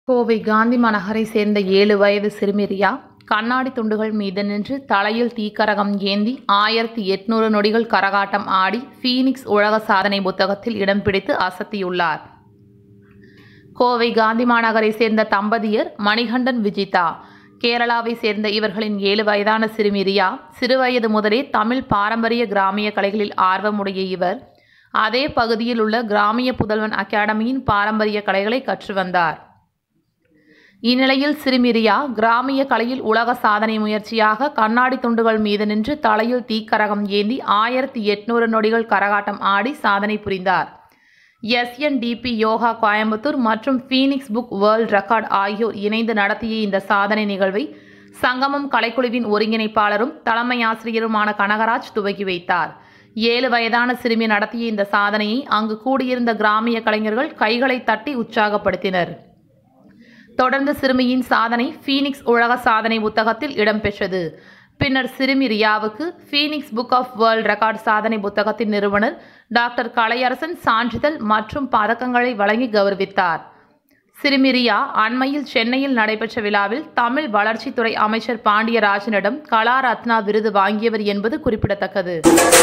கோவை காந்தி மாநகரை சேர்ந்த ஏழு வயது சிறுமி ரியா கண்ணாடி துண்டுகள் மீது நின்று தலையில் தீக்கரகம் ஏந்தி ஆயிரத்தி எட்நூறு நொடிகள் கரகாட்டம் ஆடி ஃபீனிக்ஸ் உலக சாதனை புத்தகத்தில் இடம் பிடித்து அசத்தியுள்ளார் கோவை காந்தி மாநகரை சேர்ந்த தம்பதியர் மணிகண்டன் விஜிதா கேரளாவை சேர்ந்த இவர்களின் ஏழு வயதான சிறுமி ரியா சிறுவயது முதலே தமிழ் பாரம்பரிய கிராமிய கலைகளில் ஆர்வமுடைய இவர் அதே பகுதியில் உள்ள கிராமிய புதல்வன் அகாடமியின் பாரம்பரிய கலைகளை கற்று வந்தார் இந்நிலையில் சிறுமி ரியா கிராமிய கலையில் உலக சாதனை முயற்சியாக கண்ணாடி துண்டுகள் மீது நின்று தலையில் தீக்கரகம் ஏந்தி ஆயிரத்தி எட்நூறு நொடிகள் கரகாட்டம் ஆடி சாதனை புரிந்தார் எஸ்என்டிபி யோகா கோயம்புத்தூர் மற்றும் ஃபீனிக்ஸ் புக் வேர்ல்ட் ரெக்கார்ட் ஆகியோர் இணைந்து நடத்திய இந்த சாதனை நிகழ்வை சங்கமம் கலைக்குழுவின் ஒருங்கிணைப்பாளரும் தலைமை ஆசிரியருமான கனகராஜ் துவக்கி வைத்தார் ஏழு வயதான சிறுமி நடத்திய இந்த சாதனையை அங்கு கூடியிருந்த கிராமிய கலைஞர்கள் கைகளை தட்டி உற்சாகப்படுத்தினர் தொடர்ந்து சிறுமியின் சாதனை ஃபீனிக்ஸ் உலக சாதனை புத்தகத்தில் இடம்பெற்றது பின்னர் சிறுமி ரியாவுக்கு Phoenix book of world record சாதனை புத்தகத்தின் நிறுவனர் டாக்டர் கலையரசன் சான்றிதழ் மற்றும் பதக்கங்களை வழங்கி கௌரவித்தார் சிறுமி ரியா அண்மையில் சென்னையில் நடைபெற்ற விழாவில் தமிழ் வளர்ச்சித்துறை அமைச்சர் பாண்டியராஜனிடம் கலா ரத்னா விருது வாங்கியவர் என்பது குறிப்பிடத்தக்கது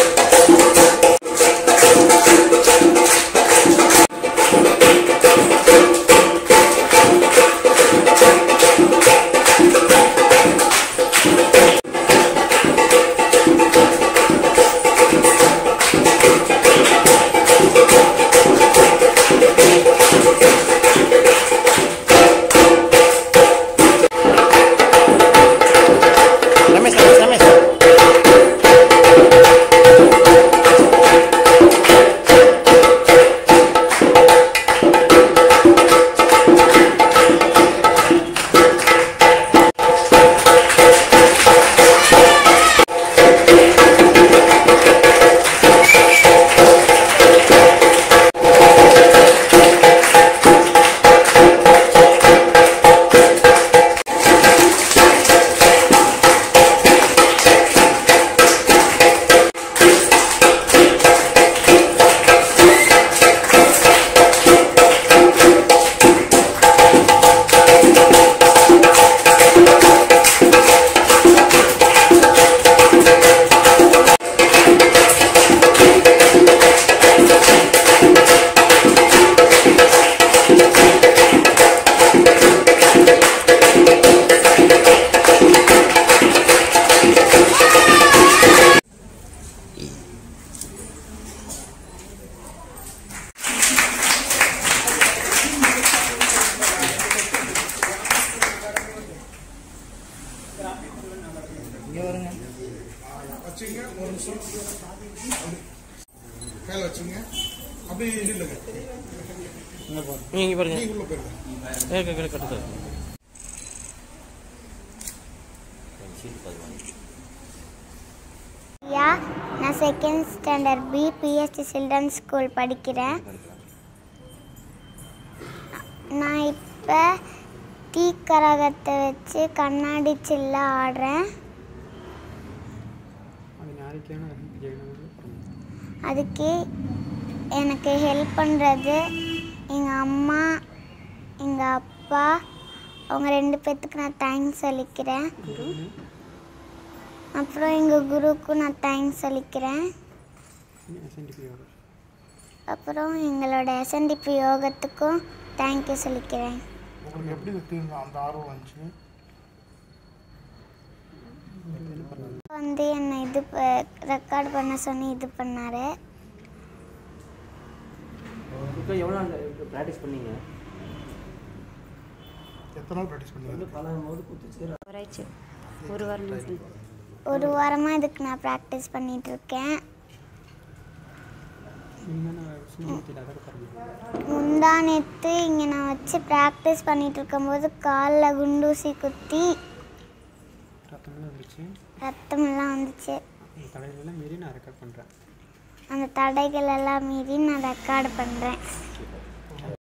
ரமேஷ் ரமேஷ் ரமேஷ் இங்கே வருங்க வச்சுங்க ஒரு நிமிஷம் கையில் வச்சுங்க அப்படியே இல்லைங்க இங்கே பாருங்க நீங்க இங்கே பாருங்க நீ உள்ள போயிருங்க ஏ கட்டு கட்டு யா நான் second standard B BST children school படிக்கிறேன் நான் இப்போ தீக்கரகத்தை வச்சு கண்ணாடி சில்ல ஆடுறேன் அதுக்கு எனக்கு ஹெல்ப் பண்ணுறது எங்கள் அம்மா எங்கள் அப்பா அவங்க ரெண்டு பேர்த்துக்கு நான் தேங்க்ஸ் சொல்லிக்கிறேன் அப்புறம் எங்கள் குருவுக்கும் நான் தேங்க்ஸ் சொல்லிக்கிறேன் அப்புறம் எங்களோட எஸ்என்டிபி யோகத்துக்கும் தேங்க்யூ சொல்லிக்கிறேன் உங்களுக்கு எப்படி இந்த அந்த ஆர்வம் வந்துச்சு வந்து என்னை இது ரெக்கார்ட் பண்ண சொல்லி இது பண்ணார் எவ்வளோ நாள் ப்ராக்டிஸ் பண்ணீங்க எத்தனை நாள் ப்ராக்டிஸ் பண்ணீங்க ஒரு வாரம் தான் சார் ஒரு வாரமாக இதுக்கு நான் ப்ராக்டிஸ் பண்ணிட்டு இருக்கேன் முந்தா நேற்று இங்கே நான் வச்சு ப்ராக்டிஸ் பண்ணிட்டு இருக்கும்போது காலில் குண்டூசி குத்தி ரத்தமெல்லாம் வந்துச்சு அந்த தடைகள் எல்லாம் மீறி நான் ரெக்கார்டு பண்ணுறேன்